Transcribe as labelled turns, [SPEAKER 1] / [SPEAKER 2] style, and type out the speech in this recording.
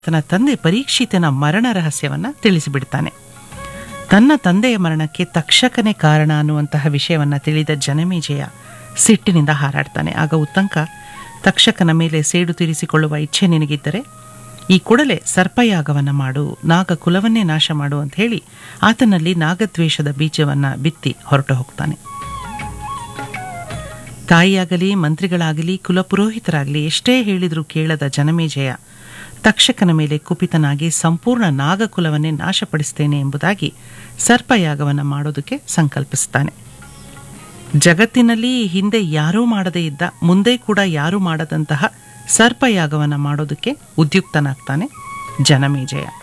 [SPEAKER 1] ತನ್ನ ತಂದೆ ಪರೀಕ್ಷಿತನ ಮರಣ ರಹಸ್ಯವನ್ನ ತಿಳಿಸಿಬಿಡ್ತಾನೆ ತನ್ನ ತಂದೆಯ ಮರಣಕ್ಕೆ ತಕ್ಷಕನೇ ಕಾರಣ ಅನ್ನುವಂತಹ ವಿಷಯವನ್ನ ತಿಳಿದ ಜನಮೇಜಯ ಸಿಟ್ಟಿನಿಂದ ಹಾರಾಡ್ತಾನೆ ಆಗ ಉತ್ತಂಕ ತಕ್ಷಕನ ಮೇಲೆ ಸೇಡು ತೀರಿಸಿಕೊಳ್ಳುವ ಇಚ್ಛೆ ನಿನಗಿದ್ದರೆ ಈ ಕೂಡಲೇ ಸರ್ಪಯಾಗವನ್ನ ಮಾಡು ನಾಗ ಕುಲವನ್ನೇ ನಾಶ ಮಾಡು ಅಂತ ಹೇಳಿ ಆತನಲ್ಲಿ ನಾಗದ್ವೇಷದ ಬೀಜವನ್ನ ಬಿತ್ತಿ ಹೊರಟು ಹೋಗ್ತಾನೆ ತಾಯಿಯಾಗಲಿ ಮಂತ್ರಿಗಳಾಗಲಿ ಕುಲಪುರೋಹಿತರಾಗಲಿ ಎಷ್ಟೇ ಹೇಳಿದರೂ ಕೇಳದ ಜನಮೇಜಯ ತಕ್ಷಕನ ಮೇಲೆ ಕುಪಿತನಾಗಿ ಸಂಪೂರ್ಣ ನಾಗಕುಲವನ್ನೇ ನಾಶಪಡಿಸ್ತೇನೆ ಎಂಬುದಾಗಿ ಸರ್ಪಯಾಗವನ್ನು ಮಾಡೋದಕ್ಕೆ ಸಂಕಲ್ಪಿಸ್ತಾನೆ ಜಗತ್ತಿನಲ್ಲಿ ಹಿಂದೆ ಯಾರೂ ಮಾಡದೇ ಇದ್ದ ಮುಂದೆ ಕೂಡ ಯಾರೂ ಮಾಡದಂತಹ ಸರ್ಪಯಾಗವನ್ನು ಮಾಡೋದಕ್ಕೆ ಉದ್ಯುಕ್ತನಾಗ್ತಾನೆ ಜನಮೇಜಯ